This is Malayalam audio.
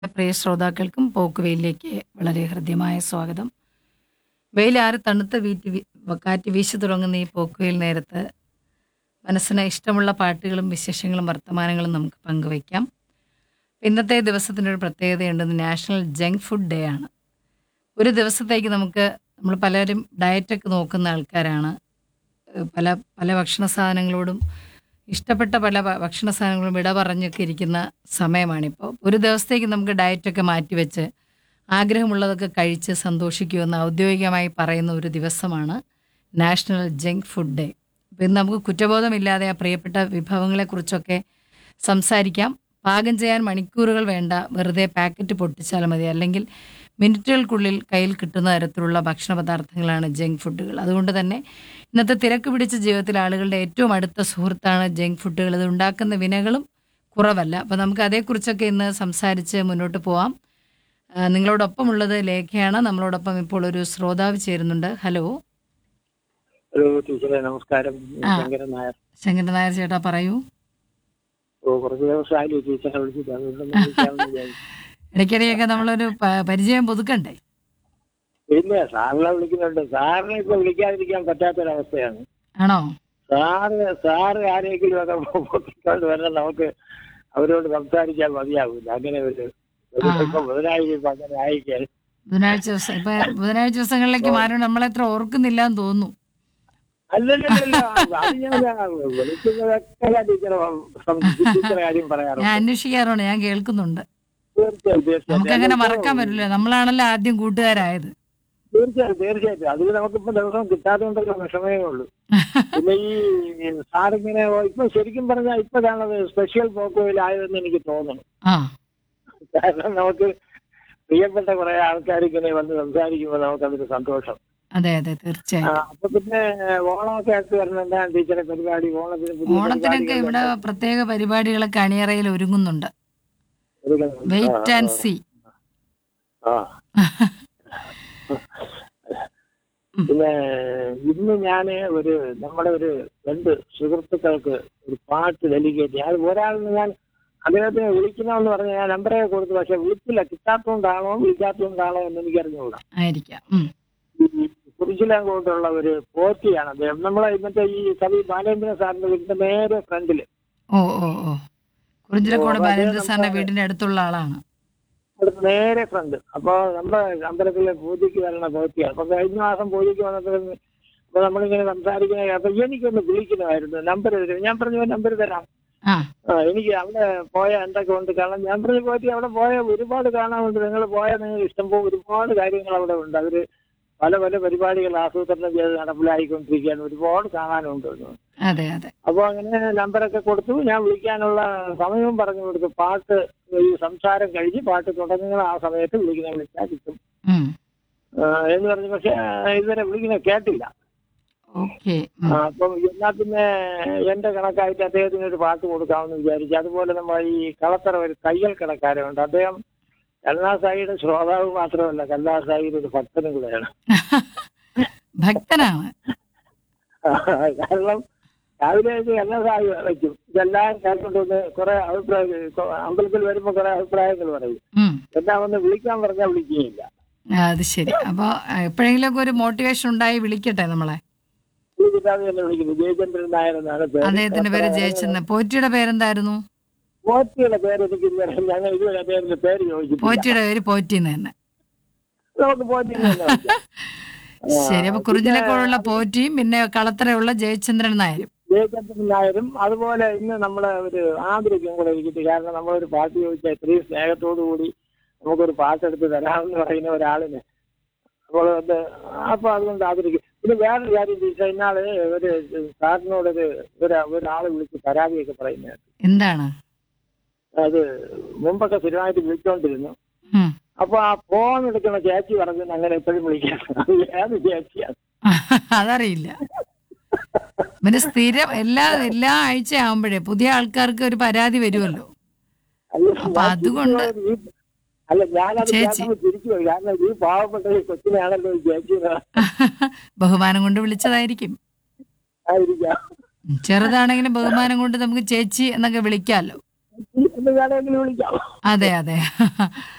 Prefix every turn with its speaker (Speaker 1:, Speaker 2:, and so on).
Speaker 1: പ്രിയ ശ്രോതാക്കൾക്കും പോക്കുവെയിലേക്ക് വളരെ ഹൃദ്യമായ സ്വാഗതം വെയിലാറി തണുത്ത വീറ്റ് വി- കാറ്റ് വീശി തുടങ്ങുന്ന ഈ പോക്കുവെയിൽ നേരത്ത് മനസ്സിന് ഇഷ്ടമുള്ള പാട്ടുകളും വിശേഷങ്ങളും വർത്തമാനങ്ങളും നമുക്ക് പങ്കുവയ്ക്കാം ഇന്നത്തെ ദിവസത്തിനൊരു പ്രത്യേകതയുണ്ട് ഇന്ന് നാഷണൽ ജങ്ക് ഫുഡ് ഡേ ആണ് ഒരു ദിവസത്തേക്ക് നമുക്ക് നമ്മൾ പലരും ഡയറ്റൊക്കെ നോക്കുന്ന ആൾക്കാരാണ് ഏഹ് പല പല ഭക്ഷണ സാധനങ്ങളോടും ഇഷ്ടപ്പെട്ട പല ഭ- ഭക്ഷണ സാധനങ്ങളും വിട പറഞ്ഞൊക്കെ ഇരിക്കുന്ന സമയമാണിപ്പോൾ ഒരു ദിവസത്തേക്ക് നമുക്ക് ഡയറ്റൊക്കെ മാറ്റിവെച്ച് ആഗ്രഹമുള്ളതൊക്കെ കഴിച്ച് സന്തോഷിക്കുമെന്ന് ഔദ്യോഗികമായി പറയുന്ന ഒരു ദിവസമാണ് നാഷണൽ ജങ്ക് ഫുഡ് ഡേ അപ്പോൾ ഇന്ന് നമുക്ക് കുറ്റബോധമില്ലാതെ ആ പ്രിയപ്പെട്ട വിഭവങ്ങളെക്കുറിച്ചൊക്കെ സംസാരിക്കാം പാകം ചെയ്യാൻ മണിക്കൂറുകൾ വേണ്ട വെറുതെ പാക്കറ്റ് പൊട്ടിച്ചാൽ മതി അല്ലെങ്കിൽ മിനിറ്റുകൾക്കുള്ളിൽ കയ്യിൽ കിട്ടുന്ന തരത്തിലുള്ള ഭക്ഷണ പദാർത്ഥങ്ങളാണ് ജങ്ക് ഫുഡുകൾ അതുകൊണ്ട് തന്നെ ഇന്നത്തെ തിരക്ക് പിടിച്ച ജീവിതത്തിൽ ആളുകളുടെ ഏറ്റവും അടുത്ത സുഹൃത്താണ് ജങ്ക് ഫുഡുകൾ ഇത് ഉണ്ടാക്കുന്ന വിനകളും കുറവല്ല അപ്പോൾ നമുക്ക് അതേക്കുറിച്ചൊക്കെ ഇന്ന് സംസാരിച്ച് മുന്നോട്ട് പോവാം ആ, നിങ്ങളോടൊപ്പമുള്ളത് ലേഖയാണ് നമ്മളോടൊപ്പം ഇപ്പോൾ ഒരു ശ്രോതാവ് ചേരുന്നുണ്ട് ഹലോ
Speaker 2: ഹലോ ടീച്ചറെ നമസ്കാരം
Speaker 1: ആ.
Speaker 2: ശങ്കരൻ നായർ
Speaker 1: ശങ്കരൻ നായർ ചേട്ടാ പറയൂ
Speaker 2: ഓ കുറച്ച് ദിവസമായാലും ടീച്ചറെ വിളിച്ചിട്ട് അതുകൊണ്ടൊന്ന് വിളിക്കാമെന്ന് വിചാരിച്ചു.
Speaker 1: ഇടയ്ക്കിടെയൊക്കെ നമ്മളൊരു പ- പരിചയം പുതുക്കണ്ടേ
Speaker 2: ഇല്ല സാറിനെ വിളിക്കുന്നുണ്ട് സാറിനെ ഇപ്പൊ വിളിക്കാതിരിക്കാൻ പറ്റാത്തൊരവസ്ഥയാണ്
Speaker 1: ആണോ
Speaker 2: സാറ് സാറ് ആരെങ്കിലും ഒക്കെ പൊക്കിക്കൊണ്ട് വരണം നമുക്ക് അവരോട് സംസാരിക്കാൻ മതിയാവില്ല അങ്ങനെ ഒരു ഒരു
Speaker 1: ആ.
Speaker 2: ഇപ്പൊ ബുധനാഴ്ച ഇപ്പൊ അങ്ങനെ ആയിക്കാൻ
Speaker 1: ബുധനാഴ്ച ദിവസം ഇപ്പൊ ബുധനാഴ്ച ദിവസങ്ങളിലേക്ക് മാറി നമ്മളെത്ര ഓർക്കുന്നില്ല എന്ന് തോന്നുന്നു
Speaker 2: അല്ലല്ലല്ല അത് ഞാൻ വിളിക്കുന്നതൊക്കെ ഞാൻ ടീച്ചറെ ടീച്ചറെ കാര്യം
Speaker 1: ഞാൻ
Speaker 2: പറയാറുണ്ട്
Speaker 1: അന്വേഷിക്കാറുണ്ട് ഞാൻ കേൾക്കുന്നുണ്ട്
Speaker 2: തീർച്ചയായും തീർച്ചയായും
Speaker 1: നമുക്കങ്ങനെ മറക്കാൻ പറ്റില്ല നമ്മളാണല്ലോ ആദ്യം കൂട്ടുകാരായത്
Speaker 2: തീർച്ചയായും തീർച്ചയായിട്ടും അതിൽ നമുക്കിപ്പോ ദിവസം കിട്ടാത്തതുകൊണ്ടൊക്കെ വിഷമേ ഉള്ളൂ പിന്നെ ഈ സാറിങ്ങനെ ഇപ്പൊ ശരിക്കും പറഞ്ഞാൽ ഇപ്പോഴാണത് സ്പെഷ്യൽ പോക്കോയിലായതെന്ന് എനിക്ക് തോന്നുന്നു
Speaker 1: ആ
Speaker 2: കാരണം നമുക്ക് പ്രിയപ്പെട്ട കുറെ ആൾക്കാർ ഇങ്ങനെ വന്ന് സംസാരിക്കുമ്പോൾ നമുക്കതൊരു സന്തോഷം
Speaker 1: അതെ അതെ
Speaker 2: ആ,
Speaker 1: തീർച്ചയായും
Speaker 2: അപ്പൊ പിന്നെ ഓണമൊക്കെ അടുത്ത് വരുന്നുണ്ട് ടീച്ചറെ പരിപാടി ഓണത്തിന് പുതിയ
Speaker 1: ഓണത്തിനൊക്കെ ഇവിടെ പ്രത്യേക പരിപാടികളൊക്കെ അണിയറയിൽ ഒരുങ്ങുന്നുണ്ട്
Speaker 2: പരിപാടികൾ-
Speaker 1: വെയിറ്റ് ആൻഡ് സി
Speaker 2: ആ പിന്നെ ഇന്ന് ഞാന് ഒരു നമ്മുടെ ഒരു രണ്ട് സുഹൃത്തുക്കൾക്ക് ഒരു പാട്ട് ഡെലിഗേറ്റ് ഞാൻ ഒരാളിന് ഞാൻ അദ്ദേഹത്തിനെ വിളിക്കണമെന്ന് പറഞ്ഞ് ഞാൻ നമ്പറേ കൊടുത്തു പക്ഷെ വിളിച്ചില്ല കിട്ടാത്തതുകൊണ്ടാണോ വിളിക്കാത്തതുകൊണ്ടാണോ എന്ന് എനിക്ക് അറിഞ്ഞുകൂടാ
Speaker 1: ആയിരിക്കാം ഉം.
Speaker 2: ഈ കുറിച്ചിലങ്കോട്ടുള്ള ഒരു പോറ്റിയാണ് അദ്ദേഹം നമ്മളെ ഇന്നത്തെ ഈ കവി ബാലേന്ദ്ര സാറിന്റെ വീടിന്റെ നേരെ ഫ്രണ്ടില്
Speaker 1: ഓ ഓ ഓ കുറിഞ്ചിലക്കോട്
Speaker 2: ഓ,
Speaker 1: ബാലേന്ദ്ര
Speaker 2: അദ്ദേഹം
Speaker 1: സാറിന്റെ
Speaker 2: നമ്മുടെ-
Speaker 1: വീടിന്റെ അടുത്തുള്ള ആളാണ്
Speaker 2: അടുത്ത് നേരെ ഫ്രണ്ട് അപ്പൊ നമ്മുടെ അമ്പലത്തിലെ പൂജയ്ക്ക് വരണ പോറ്റിയാണ് അപ്പൊ കഴിഞ്ഞ മാസം പൂജയ്ക്ക് വന്നപ്പോൾ അപ്പൊ നമ്മളിങ്ങനെ സംസാരിക്കുന്ന അപ്പൊ എനിക്കൊന്ന് വിളിക്കണമായിരുന്നു നമ്പർ തരും ഞാൻ പറഞ്ഞു നമ്പർ തരാം
Speaker 1: ആ
Speaker 2: ആ എനിക്ക് അവിടെ പോയ എന്തൊക്കെ ഉണ്ട് കാരണം ഞാൻ പറഞ്ഞു പോറ്റി അവിടെ പോയ ഒരുപാട് കാണാനുണ്ട് നിങ്ങൾ പോയ നിങ്ങൾ ഇഷ്ടംപോലെ ഒരുപാട് കാര്യങ്ങൾ അവിടെ ഉണ്ട് അവര് പല പല പരിപാടികൾ ആസൂത്രണം ചെയ്ത് നടപ്പിലായിക്കൊണ്ടിരിക്കുകയാണ് ഒരുപാട് കാണാനുണ്ട് എന്ന്.
Speaker 1: അതെ അതെ
Speaker 2: അപ്പോൾ അങ്ങനെ നമ്പറൊക്കെ കൊടുത്തു ഞാൻ വിളിക്കാനുള്ള സമയവും പറഞ്ഞു കൊടുത്തു പാട്ട് ഈ സംസാരം കഴിഞ്ഞ് പാട്ട് തുടങ്ങുന്ന ആ സമയത്ത് വിളിക്കുന്ന വിളിച്ചാൽ കിട്ടും
Speaker 1: ഉം.
Speaker 2: ആ, എന്ന് പറഞ്ഞു പക്ഷെ ഇതുവരെ വിളിക്കുന്ന കേട്ടില്ല
Speaker 1: ഓക്കെ
Speaker 2: ആ, അപ്പം എന്നാ പിന്നെ എന്റെ കണക്കായിട്ട് അദ്ദേഹത്തിന് ഒരു പാട്ട് കൊടുക്കാമെന്ന് വിചാരിച്ചു അതുപോലെ നമ്മൾ ഈ കളത്തറ ഒരു തയ്യൽ കടക്കാരുണ്ട് അദ്ദേഹം കല്ലാസായിയുടെ ശ്രോതാവ് മാത്രമല്ല കല്ലാസായിയുടെ ഒരു ഭക്തനും കൂടെയാണ്
Speaker 1: ഭക്തനാണ്
Speaker 2: കാരണം രാവിലെ ഇത് കല്ലാസായി വയ്ക്കും ഇതെല്ലാം കേൾക്കൊണ്ടുവന്ന് കുറെ അഭിപ്രായം അമ്പലത്തിൽ വരുമ്പോൾ കുറെ അഭിപ്രായങ്ങൾ പറയും
Speaker 1: ഉം.
Speaker 2: എന്നാ ഒന്ന് വിളിക്കാൻ പറഞ്ഞാൽ വിളിക്കുകയില്ല
Speaker 1: ആ, അത് ശരി അപ്പൊ എപ്പോഴെങ്കിലുമൊക്കെ ഒരു മോട്ടിവേഷൻ ഉണ്ടായി വിളിക്കട്ടെ നമ്മളെ
Speaker 2: വിളിച്ചിട്ടാണ് എന്നെ വിളിക്കുന്നത് ജയചന്ദ്രൻ നായർ എന്നാണ് പേര്
Speaker 1: അദ്ദേഹത്തിന്റെ പേര് ജയിച്ചെന്ന് പോറ്റിയുടെ പേരെന്തായിരുന്നു
Speaker 2: പോറ്റിയുടെ പേര് എനിക്ക് ഇതുവരെ ഞങ്ങൾ ഇതുവരെ അദ്ദേഹത്തിന്റെ പേര് ചോദിച്ചിട്ടില്ല
Speaker 1: പോറ്റിയുടെ പേര് പോറ്റിന്ന് തന്നെ
Speaker 2: നമുക്ക് പോറ്റി എന്ന് തന്നെ വിളിക്കാം.
Speaker 1: ശരി അപ്പൊ കുറിഞ്ഞിലക്കോടുള്ള പോറ്റിയും പിന്നെ കളത്തറയുള്ള ജയചന്ദ്രൻ നായരും
Speaker 2: ജയചന്ദ്രൻ നായരും അതുപോലെ ഇന്ന് നമ്മളെ ഒരു ആദരിക്കും കൂടെ ഇരിക്കട്ടെ കാരണം നമ്മളൊരു പാട്ട് ചോദിച്ചാൽ ഇത്രയും സ്നേഹത്തോടു കൂടി നമുക്കൊരു പാട്ടെടുത്ത് തരാമെന്ന് പറയുന്ന ഒരാളിന് അപ്പോൾ അത് അപ്പൊ അതുകൊണ്ട് ആദരിക്കും പിന്നെ വേറൊരു കാര്യം ചോദിച്ചാൽ ഇന്നാള് ഒരു സാറിനോടൊരു ഒരു ഒരാള് വിളിച്ച് പരാതിയൊക്കെ പറയുന്നത്
Speaker 1: എന്താണ്
Speaker 2: അത് മുമ്പൊക്കെ സ്ഥിരമായിട്ട് വിളിച്ചോണ്ടിരുന്നു
Speaker 1: ഉം.
Speaker 2: അപ്പൊ ആ ഫോൺ എടുക്കുന്ന ചേച്ചി പറഞ്ഞു അങ്ങനെ എപ്പോഴും വിളിക്കാം അത് ഏത് ചേച്ചിയാണ്
Speaker 1: അതറിയില്ല പിന്നെ സ്ഥിരം എല്ലാ എല്ലാ ആഴ്ച ആവുമ്പോഴേ പുതിയ ആൾക്കാർക്ക് ഒരു പരാതി വരുമല്ലോ
Speaker 2: അല്ല,
Speaker 1: അപ്പൊ
Speaker 2: ഞാൻ
Speaker 1: അതുകൊണ്ട്
Speaker 2: തിരിച്ചു പോയത് ഈ- അല്ല ഞാനത്
Speaker 1: ചേച്ചി.
Speaker 2: കേട്ടപ്പോൾ തിരിച്ചു പോയി കാരണം ഈ പാവപ്പെട്ട ഈ കൊച്ചിനെയാണല്ലോ ഈ ചേച്ചി എന്ന്
Speaker 1: ബഹുമാനം കൊണ്ട് വിളിച്ചതായിരിക്കും
Speaker 2: ആയിരിക്കാം
Speaker 1: ഉം, ചെറുതാണെങ്കിലും ബഹുമാനം കൊണ്ട് നമുക്ക് ചേച്ചി എന്നൊക്കെ വിളിക്കാമല്ലോ
Speaker 2: എന്ന് വേണമെങ്കിലും വിളിക്കാം
Speaker 1: അതെ അതെ